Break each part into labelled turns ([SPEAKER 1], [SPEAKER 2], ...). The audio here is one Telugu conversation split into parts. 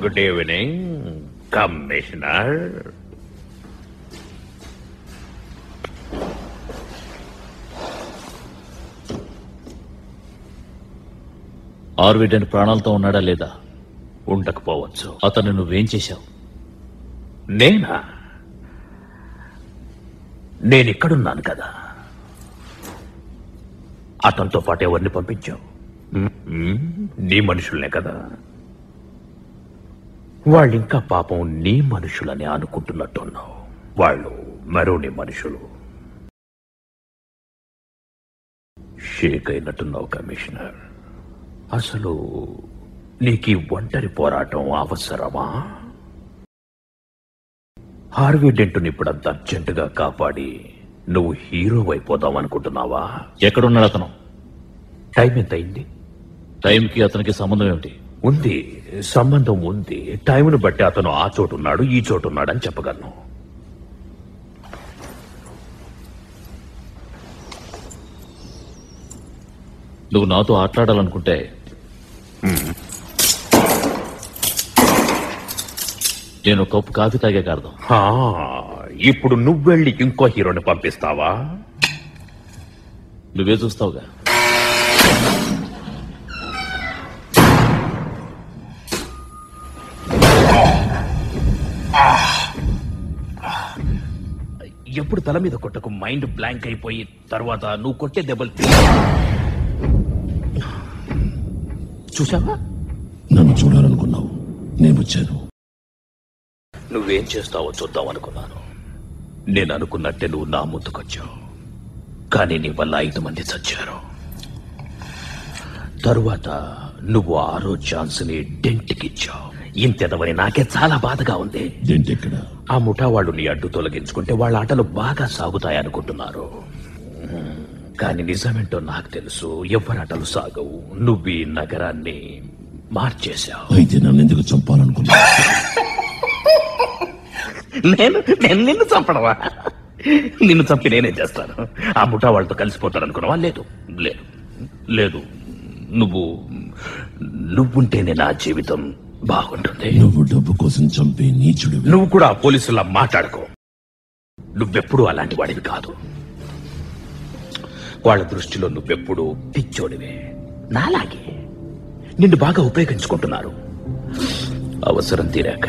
[SPEAKER 1] గుడ్ ఈవినింగ్ కమిషనర్
[SPEAKER 2] ఆర్విడెంట్ ప్రాణాలతో ఉన్నాడా లేదా
[SPEAKER 1] ఉండకపోవచ్చు
[SPEAKER 2] అతను నువ్వేం చేశావు
[SPEAKER 1] నేనా నేనిక్కడున్నాను కదా అతనితో పాటు ఎవరిని పంపించావు మ్మ్, మ్మ్, నీ మనుషుల్నే కదా వాళ్ళు ఇంకా పాపం నీ మనుషులని అనుకుంటున్నట్టున్నావు వాళ్ళు మరో నీ మనుషులు షేక్ అయినట్టున్నావు కమిషనర్ అసలు నీకు ఈ ఒంటరి పోరాటం అవసరమా హార్వీ డెంటుని ఇప్పుడంత అర్జెంటుగా కాపాడి నువ్వు హీరో అయిపోదాం అనుకుంటున్నావా
[SPEAKER 2] ఎక్కడున్నాడు అతను
[SPEAKER 1] టైం ఎంత అయింది
[SPEAKER 2] టైంకి అతనికి సంబంధం ఏమిటి
[SPEAKER 1] ఉంది సంబంధం ఉంది టైంను బట్టి అతను ఆ చోటు ఉన్నాడు ఈ చోటు ఉన్నాడు అని చెప్పగలను
[SPEAKER 2] నువ్వు నాతో ఆటలాడాలనుకుంటే నేను ఒక కప్పు కాఫీ తాగాక అర్థం
[SPEAKER 1] హా, ఇప్పుడు నువ్వెళ్ళి ఇంకో హీరోని పంపిస్తావా
[SPEAKER 2] నువ్వే చూస్తావుగా
[SPEAKER 1] ఎప్పుడు తల మీద కొట్టకు మైండ్ బ్లాంక్ అయిపోయి తర్వాత నువ్వు కొట్టే దెబ్బలు చూసావా
[SPEAKER 3] నన్ను చూడాలనుకున్నావు నేను వచ్చాను
[SPEAKER 1] నువ్వేం చేస్తావో చూద్దాం అనుకున్నాను నేను అనుకున్నట్టే నువ్వు నా ముందుకొచ్చావు కానీ నీ వల్ల ఐదు మంది చచ్చారు తరువాత నువ్వు ఆరో ఛాన్స్ ని డెంట్కిచ్చావు ఇంతెదవని నాకే చాలా బాధగా ఉంది
[SPEAKER 3] ఏంటెక్కడ
[SPEAKER 1] ఆ ముఠా వాళ్ళు నీ అడ్డు తొలగించుకుంటే వాళ్ళ ఆటలు బాగా సాగుతాయనుకుంటున్నారు కానీ నిజమేంటో నాకు తెలుసు ఎవరాటలు సాగవు నువ్వు ఈ నగరాన్ని మార్చేశావు
[SPEAKER 3] అయితే నన్ను ఎందుకు చంపాలనుకున్నావు
[SPEAKER 1] నేను నేను నిన్ను చంపడవా నిన్ను చంపి నేనే చేస్తాను ఆ ముఠా వాళ్ళతో కలిసిపోతాను అనుకున్నావా లేదు లేదు లేదు నువ్వు నువ్వుంటేనే నా జీవితం బాగుంటుంది
[SPEAKER 3] నువ్వు డబ్బు కోసం చంపే నీచుడు
[SPEAKER 1] నువ్వు కూడా ఆ పోలీసులా మాట్లాడుకో నువ్వెప్పుడు అలాంటి వాడివి కాదు వాళ్ళ దృష్టిలో నువ్వెప్పుడు పిచ్చోడివే నాలాగే నిన్ను బాగా ఉపయోగించుకుంటున్నారు అవసరం తీరాక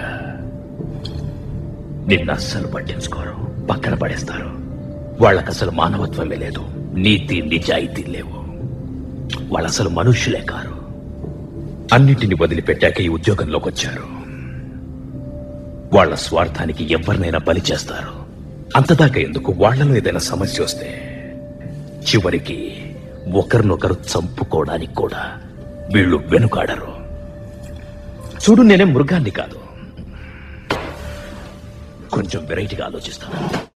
[SPEAKER 1] నిన్ను అస్సలు పట్టించుకోరు పక్కన పడేస్తారు వాళ్ళకి అసలు మానవత్వమే లేదు నీతి నిజాయితీ లేవు వాళ్ళు అసలు మనుష్యులే కారు అన్నిటిని వదిలిపెట్టాక ఈ ఉద్యోగంలోకి వచ్చారు వాళ్ళ స్వార్థానికి ఎవరినైనా బలి చేస్తారు అంతదాకా ఎందుకు వాళ్ళలో ఏదైనా సమస్య వస్తే చివరికి ఒకరినొకరు చంపుకోవడానికి కూడా వీళ్ళు వెనుకాడరు చూడు నేనే మృగాన్ని కాదు కొంచెం వెరైటీగా ఆలోచిస్తాను